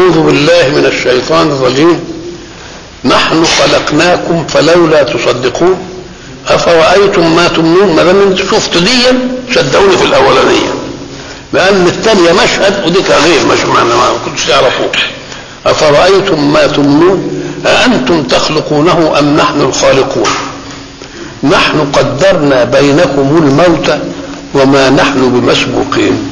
أعوذ بالله من الشيطان الرجيم نحن خلقناكم فلولا تصدقون أفرأيتم ما تمنون ما دام انتوا شفتوا دي صدقوني في الأولانية لأن الثانية مشهد وديك غير مش معنى ما كنتش تعرفوه أفرأيتم ما تمنون أأنتم تخلقونه أم نحن الخالقون نحن قدرنا بينكم الموت وما نحن بمسبوقين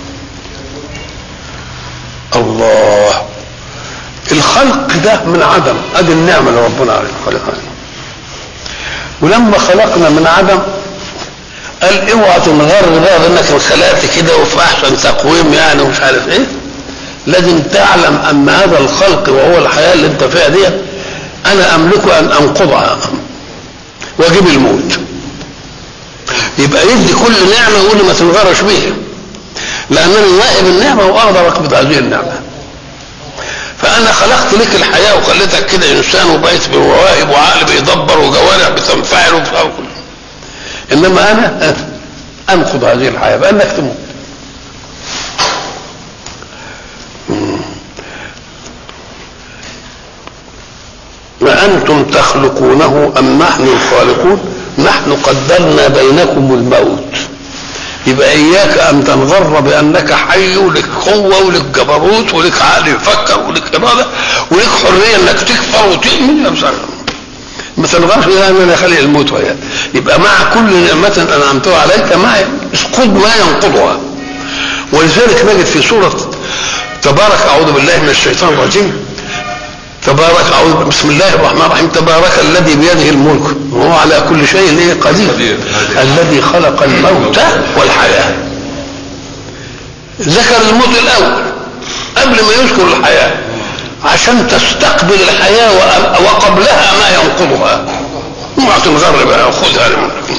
الله الخلق ده من عدم ادي النعمه اللي ربنا علينا خلقها ولما خلقنا من عدم قال اوعى تنغر بقى بانك خلقت كده وفي احسن تقويم يعني ومش عارف ايه لازم تعلم ان هذا الخلق وهو الحياه اللي انت فيها دي انا املك ان انقضها واجيب الموت يبقى يدي كل نعمه يقول لي ما تنغرش بيها لانني واهب النعمه واقدر اقبض هذه النعمه فانا خلقت لك الحياه وخليتك كده انسان وبقيت بمواهب وعقل بيدبر وجوارح بتنفعل وبتاع كله انما انا انقض هذه الحياه بانك تموت وأنتم تخلقونه أم نحن الخالقون نحن قدرنا بينكم الموت يبقى إياك أن تنغر بأنك حي ولك قوة ولك جبروت ولك عقل يفكر ولك إرادة ولك حرية إنك تكفر وتؤمن ما تنغرش إلى أن أنا خلق الموت وياه يبقى مع كل نعمة أنعمتها عليك معي اسقط ما ينقضها ولذلك نجد في سورة تبارك أعوذ بالله من الشيطان الرجيم تبارك أعوذ بسم الله الرحمن الرحيم تبارك الذي بيده الملك وهو على كل شيء قدير قدير. الذي خلق الموت والحياة ذكر الموت الأول قبل ما يذكر الحياة عشان تستقبل الحياة وأ- وقبلها ما ينقضها ما تنغر بها خذها منك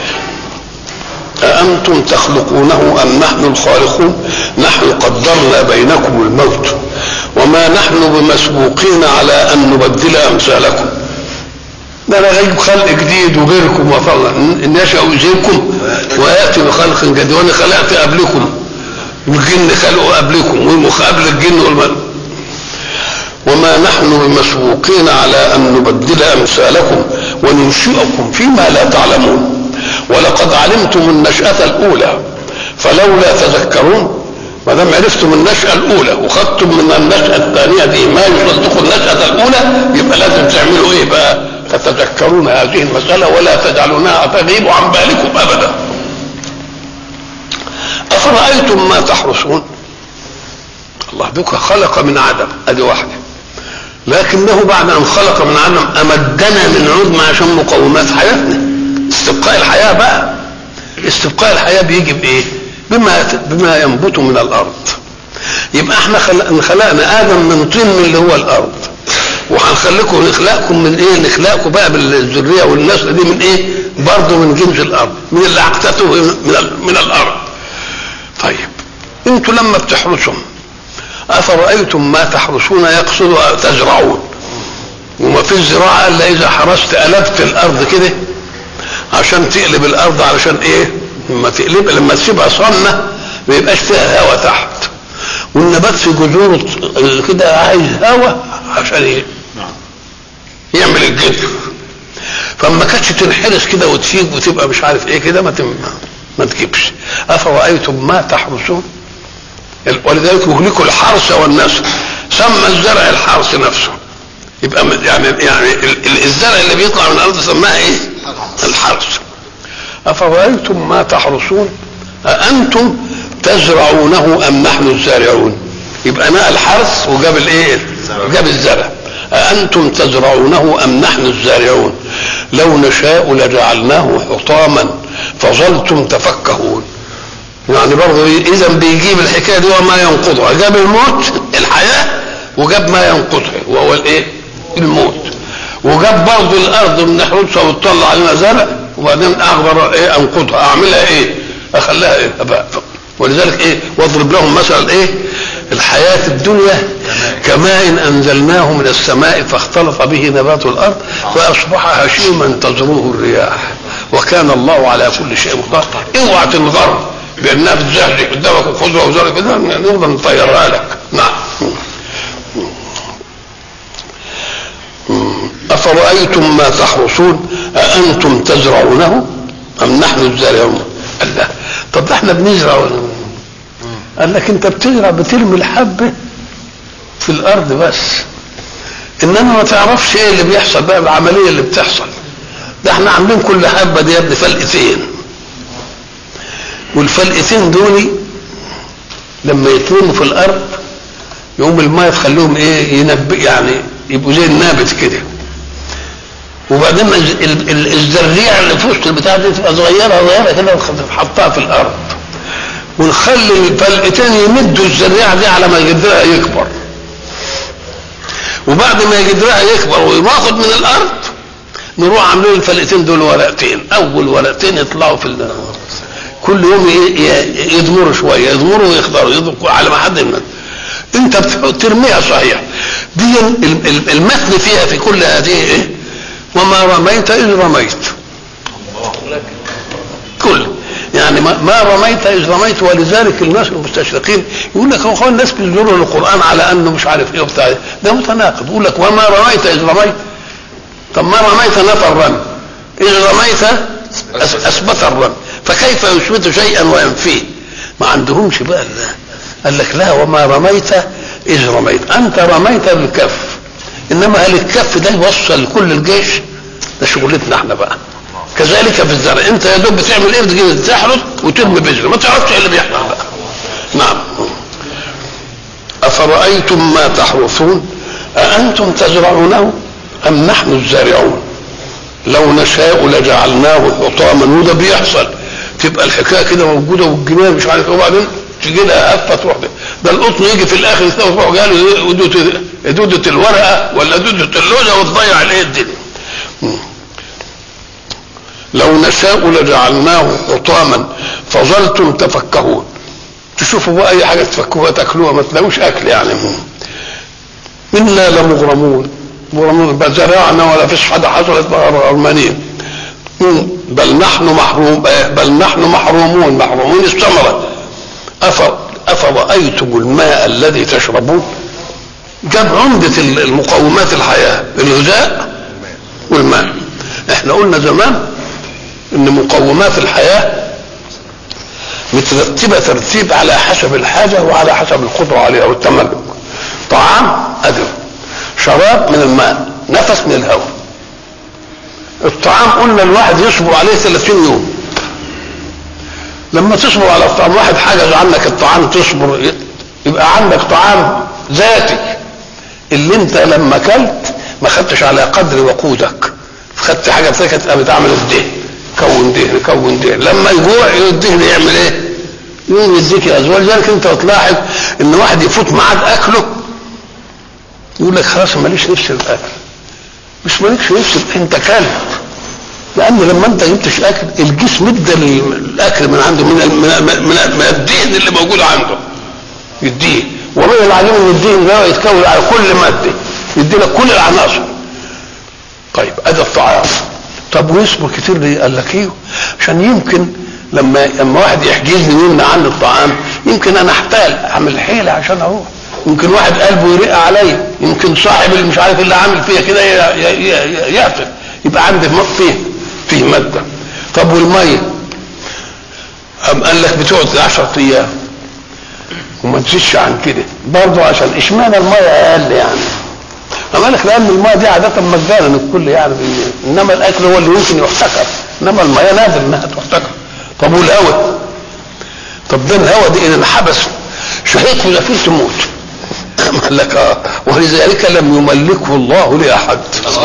أأنتم تخلقونه أم نحن الخالقون نحن قدرنا بينكم الموت وما نحن بمسبوقين على أن نبدل أمثالكم ده أنا غيب خلق جديد وغيركم وفضل إن يشأ يزيكم ويأتي بخلق جديد وأنا خلقت قبلكم والجن خلقوا قبلكم والمخ قبل الجن والملك وما نحن بمسبوقين على أن نبدل أمثالكم وننشئكم فيما لا تعلمون ولقد علمتم النشأة الأولى فلولا تذكرون ما دام عرفتم النشأة الأولى وخدتم من النشأة الثانية دي ما يصدق النشأة الأولى يبقى لازم تعملوا إيه بقى؟ تتذكرون هذه المسألة ولا تجعلونها تغيب عن بالكم أبدا. أفرأيتم ما تحرسون؟ الله بك خلق من عدم ادي واحده لكنه بعد ان خلق من عدم امدنا من عدم عشان مقومات حياتنا استبقاء الحياه بقى استبقاء الحياه بيجي بايه بما بما ينبت من الارض يبقى احنا خلق خلقنا ادم من طين من اللي هو الارض وهنخليكم نخلقكم من ايه نخلقكم بقى بالذريه والنسل دي من ايه برضه من جنس الارض من اللي عقدته من, ال- من الارض طيب انتوا لما بتحرسوا أفرأيتم ما تحرسون يقصد تزرعون وما في الزراعة إلا إذا حرست قلبت الأرض كده عشان تقلب الأرض علشان إيه؟ لما تقلب لما تسيبها صنة ما يبقاش فيها هواء تحت والنبات في جذوره كده عايز هواء عشان إيه؟ يعمل الجذر فما كانتش تنحرس كده وتفيق وتبقى مش عارف ايه كده ما تم ما تجيبش افرايتم ما تحرسون ولذلك يهلكوا الحرث والنسل سمى الزرع الحرث نفسه يبقى م- يعني يعني ال- ال- الزرع اللي بيطلع من الارض سماه ايه؟ الحرث افرايتم ما تحرسون أأنتم تزرعونه أم نحن الزارعون يبقى نقل الحرث وجاب الايه جاب الزرع أأنتم تزرعونه أم نحن الزارعون لو نشاء لجعلناه حطاما فظلتم تفكهون يعني برضه اذا بيجيب الحكايه دي وما ينقضها جاب الموت الحياه وجاب ما ينقضها وهو الايه الموت وجاب برضه الارض من نحرسها وتطلع علينا زرع وبعدين اقدر ايه انقضها اعملها ايه اخليها ايه أبقى. ولذلك ايه واضرب لهم مثلا ايه الحياة الدنيا كماء أنزلناه من السماء فاختلط به نبات الأرض فأصبح هشيما تزروه الرياح وكان الله على كل شيء مقتدر اوعى تنغر بأنها بتزهري قدامك وخضرة وزرع كده نفضل نطيرها لك نعم أفرأيتم ما تحرثون أأنتم تزرعونه أم نحن الزارعون قال لا طب ده احنا بنزرع قال لك انت بتزرع بترمي الحبة في الأرض بس إنما ما تعرفش إيه اللي بيحصل بقى العملية اللي بتحصل ده احنا عاملين كل حبة دي يا ابني فلقتين والفلقتين دول لما يترموا في الأرض يقوم الماء تخليهم ايه ينبئ يعني يبقوا زي النابت كده وبعدين ال- ال- ال- الزريعه اللي في وسط البتاع دي تبقى صغيره صغيره كده ونحطها في الارض ونخلي الفلقتين يمدوا الزريعه دي على ما جدرها يكبر وبعد ما جدرها يكبر وياخد من الارض نروح عاملين الفلقتين دول ورقتين اول ورقتين يطلعوا في ال- كل يوم ي- ي- يضمروا شويه يضمروا ويخضروا يضمروا على ما حد يمد انت بترميها صحيح دي ال- ال- المتن فيها في كل هذه ايه وما رميت اذ رميت كل يعني ما ما رميت اذ رميت ولذلك الناس المستشرقين يقول لك هو الناس بينظروا للقران على انه مش عارف ايه وبتاع ده متناقض يقول لك وما رميت اذ رميت طب ما رميت نفى الرمي اذ رميت أس- اثبت الرمي فكيف يثبت شيئا وينفيه ما عندهمش بقى ال- قال لك لا وما رميت اذ رميت انت رميت بالكف انما هل الكف ده يوصل لكل الجيش ده شغلتنا احنا بقى كذلك في الزرع انت يا دوب بتعمل ايه بتجي تحرث وترمي بذر ما تعرفش ايه اللي بيحصل بقى نعم افرايتم ما تحرثون اانتم تزرعونه ام نحن الزارعون لو نشاء لجعلناه حطاما وده بيحصل تبقى الحكايه كده موجوده والجنان مش عارف ايه وبعدين تيجي لها هفه تروح ده, ده القطن يجي في الاخر كده وتروح جاله دوده دوده الورقه ولا دوده اللوزه وتضيع الايه الدنيا لو نشاء لجعلناه حطاما فظلتم تفكهون تشوفوا بقى اي حاجه تفكوها تاكلوها ما تلاقوش اكل يعني انا لمغرمون مغرمون بل زرعنا ولا فيش حاجه حصلت بقى غرمانين بل نحن محروم بل نحن محرومون محرومون الثمره أفرأيتم الماء الذي تشربون جاب عمدة المقومات الحياة الغذاء والماء احنا قلنا زمان ان مقومات الحياة مترتبة ترتيب على حسب الحاجة وعلى حسب القدرة عليها والتملك طعام أدم شراب من الماء نفس من الهواء الطعام قلنا الواحد يصبر عليه 30 يوم لما تصبر على الطعام واحد حجز عنك الطعام تصبر يبقى عندك طعام ذاتي اللي انت لما اكلت ما خدتش على قدر وقودك خدت حاجه بتاعتك بتعمل الدهن كون دهن كون دهن لما يجوع الدهن يعمل ايه؟ يقوم يديك يا ولذلك انت تلاحظ ان واحد يفوت ميعاد اكله يقول لك خلاص ماليش نفس الاكل مش مالكش نفس انت كلت لان لما انت جبتش اكل الجسم ادى الاكل من عنده من من, من, من الدهن اللي موجود عنده يديه ومن العجيب ان الدهن ده يتكون على كل ماده يدي لك كل العناصر طيب ادي الطعام طب ويصبر كتير ليه؟ قال لك ايه؟ عشان يمكن لما لما واحد يحجزني ويمنع عني الطعام يمكن انا احتال اعمل حيله عشان اروح يمكن واحد قلبه يرق عليا يمكن صاحب اللي مش عارف اللي عامل فيا كده يقفل يبقى عندي فيه فيه ماده طب والميه أم قال لك بتقعد 10 ايام وما تزيدش عن كده برضه عشان اشمعنى الميه اقل يعني أم قال لك لان الميه دي عاده مجانا الكل يعني انما الاكل هو اللي يمكن يحتكر انما الميه نادر انها تحتكر طب والهواء طب ده الهواء دي اذا انحبس شهيت وزفير تموت قال لك اه ولذلك لم يملكه الله لاحد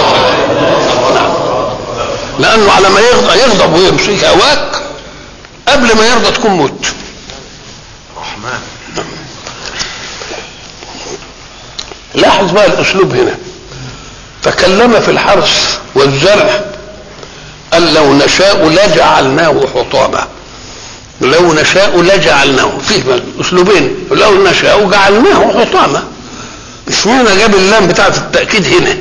نعم لانه على ما يغضب, يغضب ويمسك هواك قبل ما يرضى تكون مت رحمن لاحظ بقى الاسلوب هنا تكلم في الحرث والزرع قال لو نشاء لجعلناه حطاما لو نشاء لجعلناه فيه اسلوبين لو نشاء جعلناه حطاما اشمعنى جاب اللام بتاعت التاكيد هنا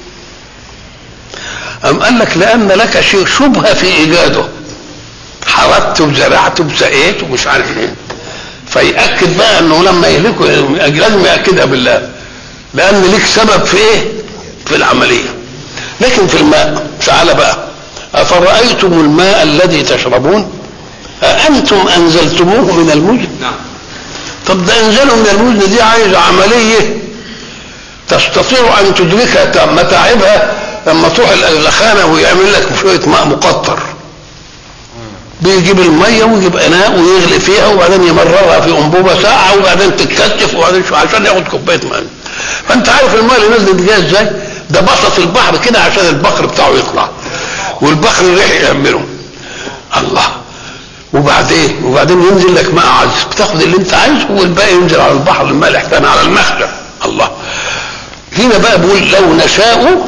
أم قال لك لأن لك شيء شبهة في إيجاده حرثت وزرعت وسقيت ومش عارف ايه فيأكد بقى انه لما يهلكوا لازم يأكدها بالله لأن ليك سبب في ايه؟ في العملية لكن في الماء تعال بقى أفرأيتم الماء الذي تشربون أأنتم أنزلتموه من المزن نعم طب ده انزلوا من المزن دي عايزة عملية تستطيع أن تدركها متاعبها لما تروح الخانة ويعمل لك شوية ماء مقطر بيجيب المية ويجيب إناء ويغلي فيها وبعدين يمررها في أنبوبة ساعة وبعدين تتكثف وبعدين شو عشان ياخد كوباية ماء فأنت عارف الماء اللي نزلت دي جايه إزاي؟ ده بسط البحر كده عشان البقر بتاعه يطلع والبقر الريح يعمله الله وبعدين وبعدين ينزل لك ماء عذب بتاخد اللي انت عايزه والباقي ينزل على البحر المالح تاني على المخزن الله هنا بقى بيقول لو نشاء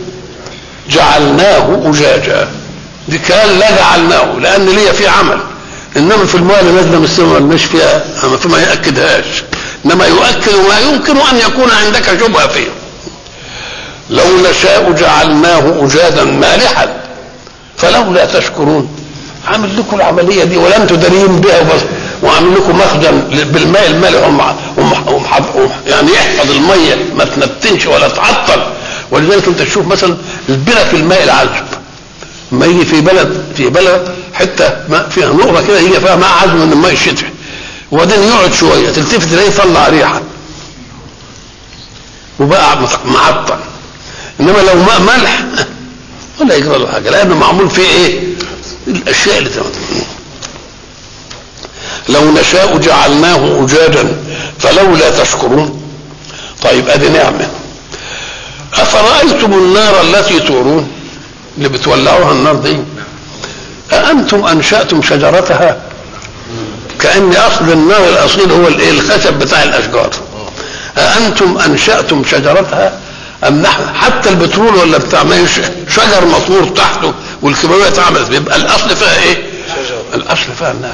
جعلناه أجاجا دي كان لا جعلناه لأن ليا فيه عمل إنما في الماء اللي نازلة من السماء مش فيها أما فيما يأكدهاش إنما يؤكد ما يمكن أن يكون عندك شبهة فيه لو نشاء جعلناه أجادا مالحا فلولا تشكرون عامل لكم العملية دي ولم تدرين بها وبس وعامل لكم مخزن بالماء المالح ومع ومع ومع يعني يحفظ المية ما تنتنش ولا تعطل ولذلك انت تشوف مثلا البرة في الماء العذب ما يجي في بلد في بلد حته ماء فيها نقطه كده يجي فيها ماء عذب من الماء الشتوي وبعدين يقعد شويه تلتفت تلاقيه يطلع ريحه وبقى معطل انما لو ماء ملح ولا يجرى له حاجه لانه معمول فيه ايه؟ الاشياء اللي تمام لو نشاء جعلناه أجاجا فلولا تشكرون طيب ادي نعمة أفرأيتم النار التي تورون اللي بتولعوها النار دي أأنتم أنشأتم شجرتها كأن أصل النار الأصيل هو الإيه الخشب بتاع الأشجار أأنتم أنشأتم شجرتها أم نحن حتى البترول ولا بتاع ما شجر مطمور تحته والكيماويات اتعملت بيبقى الأصل فيها إيه؟ الأصل فيها النار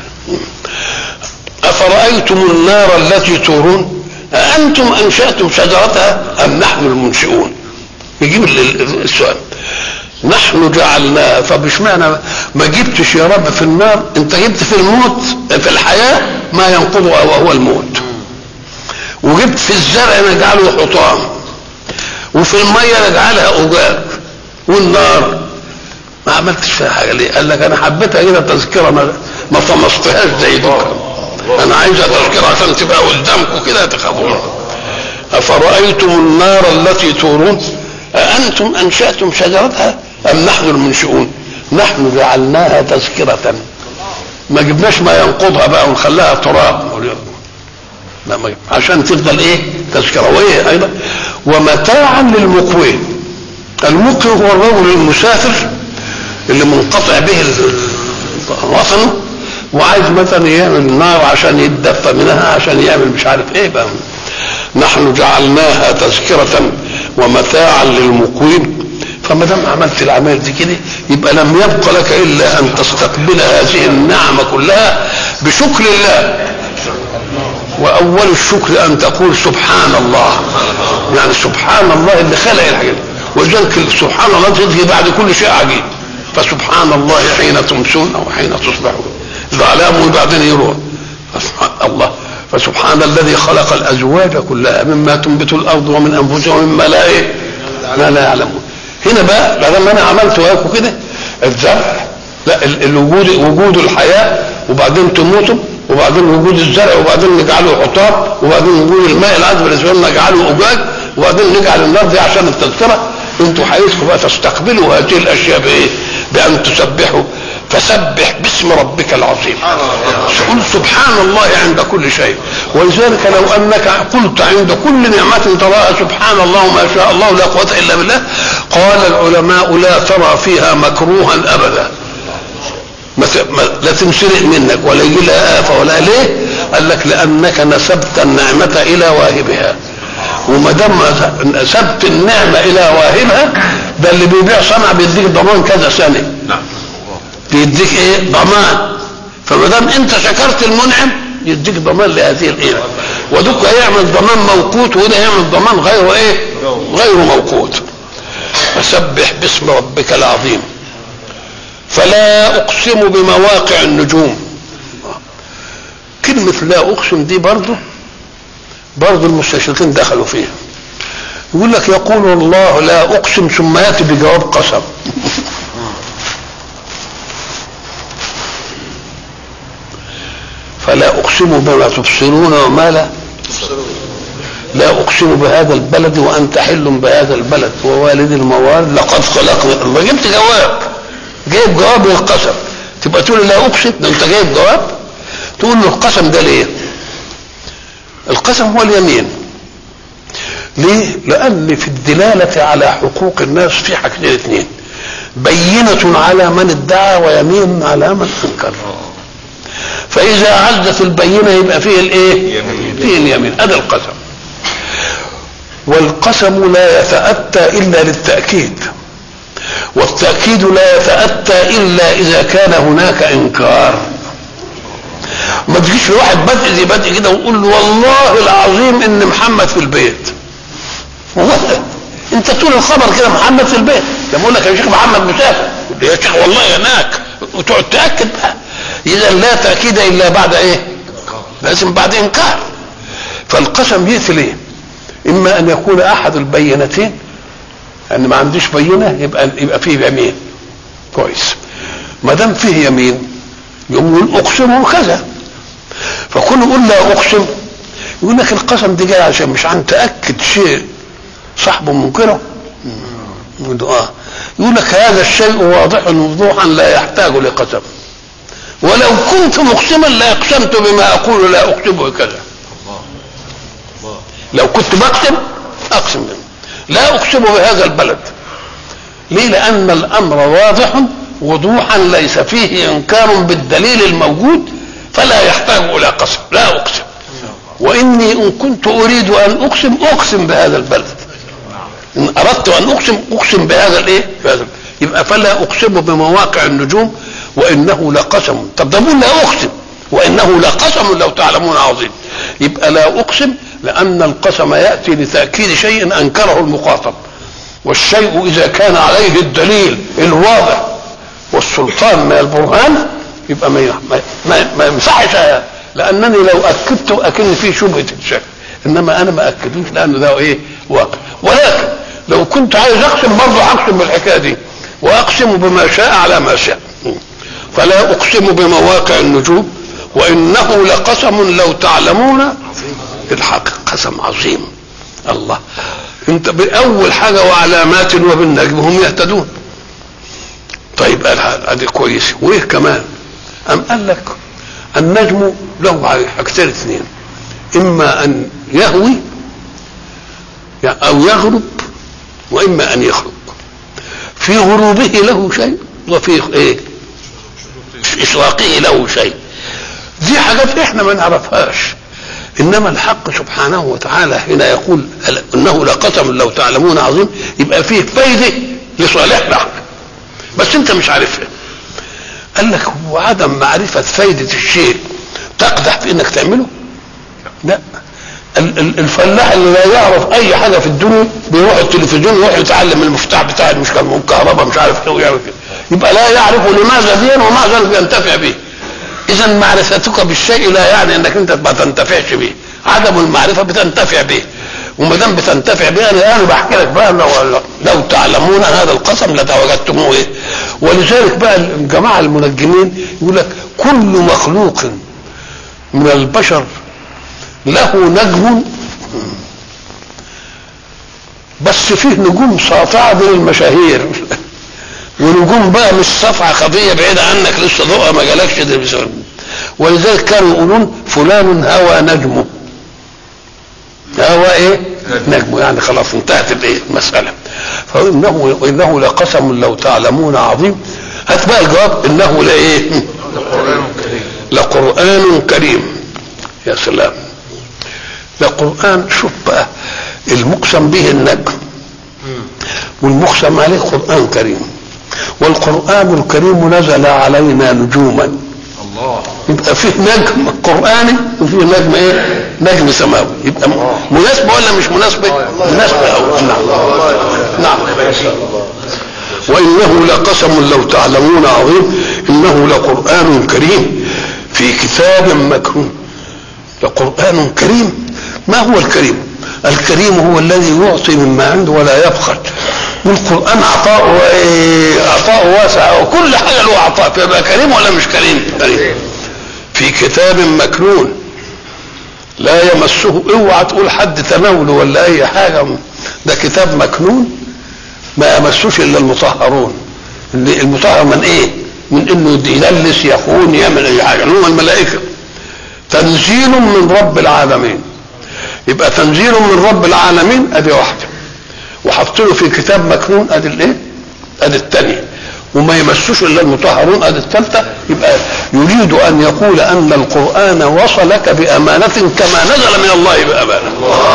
أفرأيتم النار التي تورون أأنتم أنشأتم شجرتها أم نحن المنشئون يجيب السؤال نحن جعلناها طب اشمعنى ما جبتش يا رب في النار انت جبت في الموت في الحياة ما ينقضه وهو الموت وجبت في الزرع نجعله حطام وفي المية نجعلها أجاج والنار ما عملتش فيها حاجة ليه قال لك أنا حبيتها كده تذكرة ما, ما طمستهاش زي دي أنا عايزها تذكرة عشان تبقى قدامكم كده تخافون أفرأيتم النار التي تورون أأنتم أنشأتم شجرتها أم نحن المنشئون نحن جعلناها تذكرة ما جبناش ما ينقضها بقى ونخليها تراب لا ما عشان تفضل ايه تذكرة وايه ايضا ومتاعا للمقوين المقوي هو الرجل المسافر اللي منقطع به وطنه وعايز مثلا يعمل نار عشان يتدفى منها عشان يعمل مش عارف ايه بقى نحن جعلناها تذكرة ومتاعا للمقوين فما دام عملت العمل دي كده يبقى لم يبق لك الا ان تستقبل هذه النعمه كلها بشكر الله واول الشكر ان تقول سبحان الله يعني سبحان الله اللي خلق الحاجات ولذلك سبحان الله تجي بعد كل شيء عجيب فسبحان الله حين تمسون او حين تصبحون العلام وبعدين يروح الله فسبحان الذي خلق الازواج كلها مما تنبت الارض ومن انفسهم ومما لا ايه ما لا يعلمون هنا بقى لما انا عملت وياكم كده الزرع لا الوجود وجود الحياه وبعدين تموتوا وبعدين وجود الزرع وبعدين نجعله حطام وبعدين وجود الماء العذب بالنسبه لنا نجعله اجاج وبعدين نجعل النار دي عشان التذكره انتوا حياتكم بقى تستقبلوا هذه الاشياء بايه؟ بان تسبحوا فسبح باسم ربك العظيم قل سبحان الله عند كل شيء ولذلك لو انك قلت عند كل نعمة تراها سبحان الله ما شاء الله لا قوة الا بالله قال العلماء لا ترى فيها مكروها ابدا لا تنسرق منك ولا يجي لها آفة ولا ليه؟ قال لك لأنك نسبت النعمة إلى واهبها وما دام نسبت النعمة إلى واهبها ده اللي بيبيع صنع بيديك ضمان كذا سنة نعم بيديك ايه ضمان فما دام انت شكرت المنعم يديك ضمان لهذه القيمه ودك هيعمل ضمان موقوت وده يعمل ضمان غير ايه غير موقوت فسبح باسم ربك العظيم فلا اقسم بمواقع النجوم كلمة لا اقسم دي برضه برضه المستشرقين دخلوا فيها يقول لك يقول الله لا اقسم ثم ياتي بجواب قسم فلا اقسم بما تبصرون وما لا لا اقسم بهذا البلد وانت حل بهذا البلد ووالد الموالد لقد خلقنا الله جبت جواب جايب جواب للقسم تبقى تقول لي لا اقسم ده انت جايب جواب تقول له القسم ده ليه القسم هو اليمين ليه لان في الدلاله على حقوق الناس في حاجتين اثنين بينه على من ادعى ويمين على من انكر فاذا عزت البينه يبقى فيه الايه فيه اليمين هذا القسم والقسم لا يتاتى الا للتاكيد والتاكيد لا يتاتى الا اذا كان هناك انكار ما تجيش لواحد بدء زي بدء كده ويقول له والله العظيم ان محمد في البيت والله انت تقول الخبر كده محمد في البيت ده بقول لك يا شيخ محمد مسافر يا شيخ والله هناك وتقعد تاكد بقى اذا لا تاكيد الا بعد ايه لازم بعد انكار فالقسم ياتي ليه اما ان يكون احد البينتين ان ما عنديش بينه يبقى يبقى فيه يمين كويس ما دام فيه يمين يقوم يقول اقسم كذا فكل يقول لا اقسم يقول لك القسم دي جاي عشان مش عن تاكد شيء صاحبه منكره يقول اه يقول لك هذا الشيء واضح وضوحا لا يحتاج لقسم ولو كنت مقسما لاقسمت بما اقول لا اقسم كذا لو كنت بقسم اقسم به. لا اقسم بهذا البلد ليه لان الامر واضح وضوحا ليس فيه انكار بالدليل الموجود فلا يحتاج الى قسم لا اقسم واني ان كنت اريد ان اقسم اقسم بهذا البلد ان اردت ان اقسم اقسم بهذا الايه بهذا يبقى فلا اقسم بمواقع النجوم وانه لقسم طب ده بقول لا اقسم وانه لقسم لو تعلمون عظيم يبقى لا اقسم لان القسم ياتي لتاكيد شيء انكره المخاطب والشيء اذا كان عليه الدليل الواضح والسلطان من البرهان يبقى ما ما ما, ما يمسحش لانني لو اكدت اكن في شبهه الشك انما انا ما اكدوش لانه ده ايه واقع ولكن لو كنت عايز اقسم برضه هقسم بالحكايه دي واقسم بما شاء على ما شاء فلا اقسم بمواقع النجوم وانه لقسم لو تعلمون الحق قسم عظيم الله انت باول حاجه وعلامات وبالنجم هم يهتدون طيب ادي كويس وايه كمان ام قال لك النجم له حاجتين اثنين اما ان يهوي او يغرب واما ان يخرج في غروبه له شيء وفي ايه في اشراقه له شيء دي حاجات احنا ما نعرفهاش انما الحق سبحانه وتعالى حين يقول انه لقسم لو تعلمون عظيم يبقى فيه فايده لصالحنا احنا بس انت مش عارفها قال لك هو عدم معرفه فايده الشيء تقدح في انك تعمله لا الفلاح اللي لا يعرف اي حاجه في الدنيا بيروح التلفزيون يروح يتعلم المفتاح بتاع المشكله الكهرباء مش عارف ايه ويعمل كده يبقى لا يعرف لماذا دين ومع ذلك ينتفع به اذا معرفتك بالشيء لا يعني انك انت ما تنتفعش به عدم المعرفه بتنتفع به وما دام بتنتفع به انا انا بحكي لك بقى لو, لو تعلمون هذا القسم لتوجدتموه ايه ولذلك بقى الجماعه المنجمين يقول لك كل مخلوق من البشر له نجم بس فيه نجوم ساطعه بين المشاهير ونجوم بقى مش صفعه خفيه بعيده عنك لسه ضوءها ما جالكش تلفزيون ولذلك كانوا يقولون فلان هوى نجمه هوى ايه نجمه يعني خلاص انتهت الايه المساله فانه انه لقسم لو تعلمون عظيم هات بقى الجواب انه لايه لقرآن كريم لقران كريم يا سلام لقران شوف بقى المقسم به النجم والمقسم عليه قران كريم والقران الكريم نزل علينا نجوما الله يبقى فيه نجم قراني وفيه نجم ايه نجم سماوي يبقى مناسبه ولا مش مناسبه مناسبه أو نعم نعم وانه لقسم لو تعلمون عظيم انه لقران كريم في كتاب مكنون لقران كريم ما هو الكريم الكريم هو الذي يعطي مما عنده ولا يبخل والقرآن عطاؤه إيه؟ عطاؤه واسع وكل حاجة له عطاء فيبقى كريم ولا مش كريم؟ كريم في كتاب مكنون لا يمسه اوعى تقول حد تناوله ولا اي حاجه ده كتاب مكنون ما يمسوش الا المطهرون اللي المطهر من ايه؟ من انه يدلس يخون يعمل اي حاجه هم الملائكه تنزيل من رب العالمين يبقى تنزيل من رب العالمين ادي واحده وحط له في كتاب مكنون ادي الايه؟ ادي الثانيه وما يمسوش الا المطهرون ادي الثالثه يبقى يريد ان يقول ان القران وصلك بامانه كما نزل من الله بامانه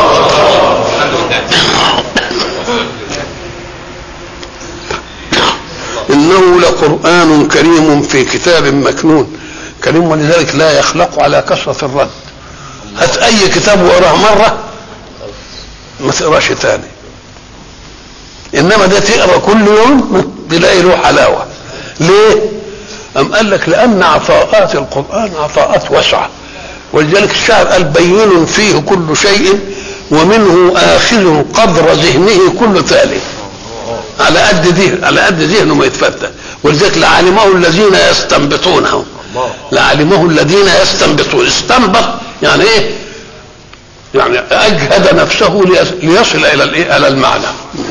انه لقران كريم في كتاب مكنون كريم ولذلك لا يخلق على كثره الرد هات اي كتاب وقراه مره ما تقراش تاني انما ده تقرا كل يوم تلاقي له حلاوه ليه ام قال لك لان عطاءات القران عطاءات واسعه ولذلك الشاعر قال بين فيه كل شيء ومنه اخذ قدر ذهنه كل تالي على قد ذهن على قد ذهنه ما يتفتح ولذلك لعلمه الذين يستنبطونه لعلمه الذين يستنبطون استنبط يعني ايه يعني اجهد نفسه ليصل الى الايه الى المعنى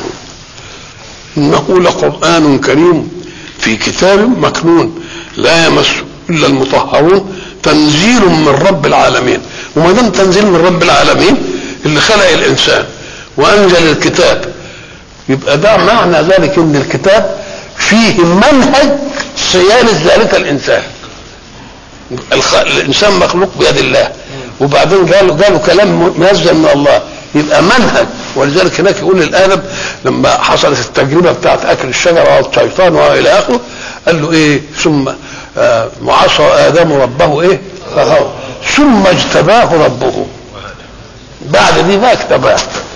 انه لقران كريم في كتاب مكنون لا يمس الا المطهرون تنزيل من رب العالمين وما دام تنزيل من رب العالمين اللي خلق الانسان وانزل الكتاب يبقى ده معنى ذلك ان الكتاب فيه منهج صيانه ذلك الانسان الخ... الانسان مخلوق بيد الله وبعدين قالوا قالوا كلام منزل من الله يبقى منهج ولذلك هناك يقول للادم لما حصلت التجربه بتاعت اكل الشجره والشيطان والى اخره قال له ايه ثم آه وعصى ادم ربه ايه فغوى ثم اجتباه ربه بعد دي بقى اجتباه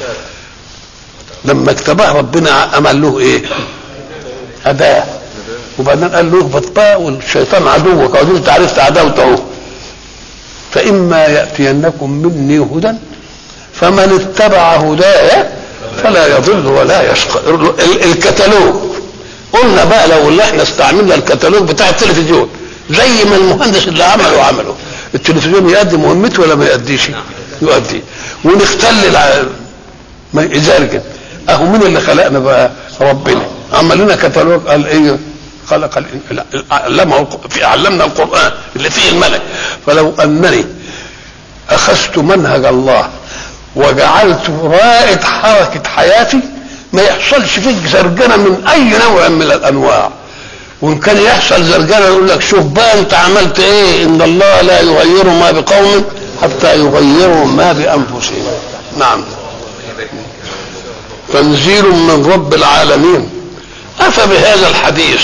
لما اجتباه ربنا عمل له ايه هداه وبعدين قال له اهبط بقى والشيطان عدوك وادي انت عرفت عداوته فاما ياتينكم مني هدى فمن اتبع هدايا فلا يضل ولا يشقى الكتالوج قلنا بقى لو اللي احنا استعملنا الكتالوج بتاع التلفزيون زي ما المهندس اللي عمله عمله التلفزيون يؤدي مهمته ولا ما يؤديش يؤدي ونختل ما لذلك اهو مين اللي خلقنا بقى ربنا عمل لنا كتالوج قال ايه خلق علمه في علمنا القران اللي فيه الملك فلو انني اخذت منهج الله وجعلت رائد حركه حياتي ما يحصلش فيك زرجنه من اي نوع من الانواع وان كان يحصل زرجنه يقول لك شوف بقى انت عملت ايه ان الله لا يغير ما بقوم حتى يغيروا ما بانفسهم نعم تنزيل من رب العالمين افبهذا الحديث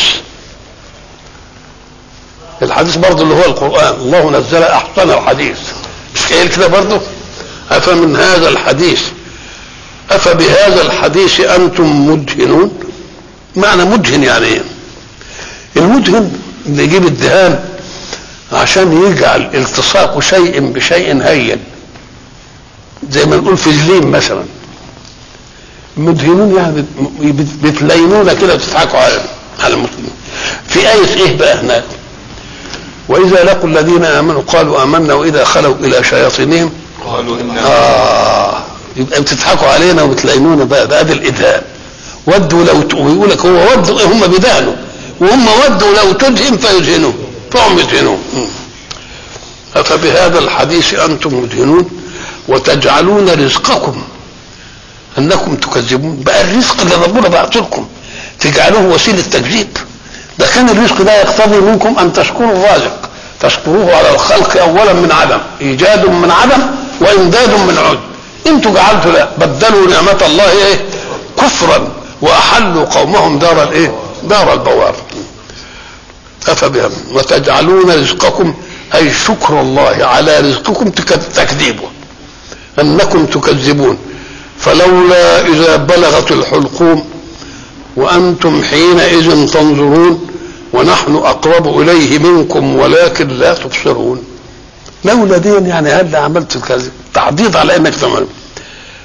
الحديث برضه اللي هو القران الله نزل احسن الحديث مش قايل كده برضه افمن هذا الحديث افبهذا الحديث انتم مدهنون معنى مدهن يعني ايه المدهن اللي يجيب الدهان عشان يجعل التصاق شيء بشيء هين زي ما نقول فازلين مثلا مدهنون يعني بتلينونا كده وتضحكوا على على المسلمين في آية إيه بقى هناك وإذا لقوا الذين آمنوا قالوا آمنا وإذا خلوا إلى شياطينهم قالوا إنا آه يبقى بتضحكوا علينا وبتلينونا بقى ده ادي الإدهان ودوا لو ت... ويقول لك هو ودوا هم بيدهنوا وهم ودوا لو تدهن فيدهنوا فهم يدهنون أفبهذا الحديث أنتم مدهنون وتجعلون رزقكم انكم تكذبون بقى الرزق اللي ربنا بعت لكم تجعلوه وسيله تكذيب ده كان الرزق ده يقتضي منكم ان تشكروا الرازق تشكروه على الخلق اولا من عدم ايجاد من عدم وامداد من عد انتوا جعلتوا لا بدلوا نعمه الله ايه كفرا واحلوا قومهم دار الايه دار البوار افبهم وتجعلون رزقكم اي شكر الله على رزقكم تكذيبه انكم تكذبون فلولا إذا بلغت الحلقوم وأنتم حينئذ تنظرون ونحن أقرب إليه منكم ولكن لا تبصرون لولا دي يعني هل عملت الكذب تعضيد على انك تعمل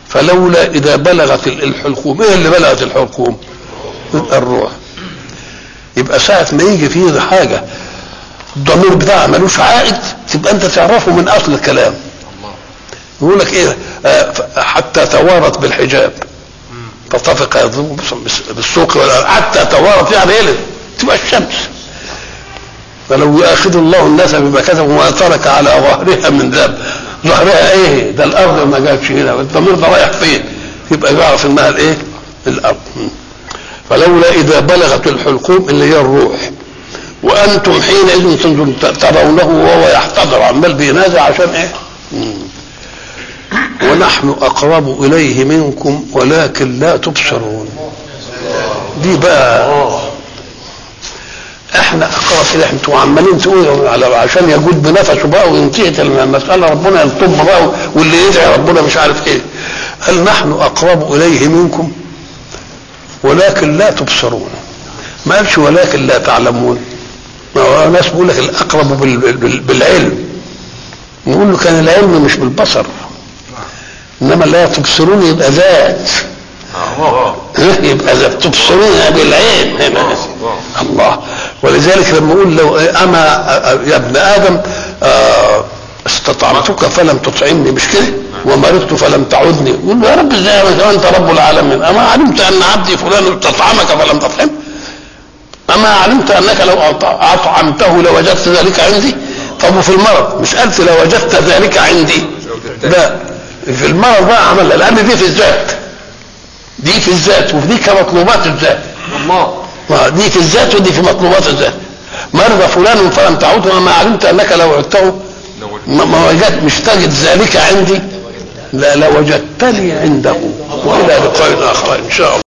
فلولا اذا بلغت ال- الحلقوم ايه اللي بلغت الحلقوم يبقى الروح يبقى ساعة ما يجي فيه حاجة الضمير بتاعها ملوش عائد تبقى انت تعرفه من اصل الكلام يقول لك ايه آه، ف- حتى توارت بالحجاب فطفق يضرب بس- بالسوق ولا- حتى توارت يعني ايه تبقى الشمس فلو ياخذ الله الناس بما كسبوا ما ترك على ظهرها من ذنب ظهرها ايه ده الارض ما جاتش هنا الضمير ده رايح فين يبقى يعرف انها الايه الارض م. فلولا اذا بلغت الحلقوم اللي هي الروح وانتم حينئذ تنظرون ت- ترونه وهو يحتضر عمال بينازع عشان ايه م. ونحن اقرب اليه منكم ولكن لا تبصرون دي بقى احنا اقرب اليه انتوا عمالين تقولوا على عشان يجود بنفسه بقى وينتهي المساله ربنا يلطم بقى واللي يدعي ربنا مش عارف ايه قال نحن اقرب اليه منكم ولكن لا تبصرون ما قالش ولكن لا تعلمون ما هو ناس بيقول لك الاقرب بال- بال- بالعلم نقول له كان العلم مش بالبصر انما لا تبصرون يبقى ذات الله يبقى ذات تبصرون بالعين هنا الله ولذلك لما يقول لو اما يا ابن ادم آه، استطعمتك فلم تطعمني مش كده ومرضت فلم تعودني يقول له يا رب ازاي وانت رب العالمين اما علمت ان عبدي فلان استطعمك فلم تطعمه اما علمت انك لو أط- اطعمته لوجدت ذلك عندي طب وفي المرض مش قلت لوجدت ذلك عندي لا في المرض بقى عملها لان دي في الذات دي في الذات ودي كمطلوبات الذات الله ما دي في الذات ودي في مطلوبات الذات مرضى فلان فلم تعوده وما علمت انك لو عدته ما ما وجدت مش تجد ذلك عندي لا لوجدتني عنده والى لقاء اخر ان شاء الله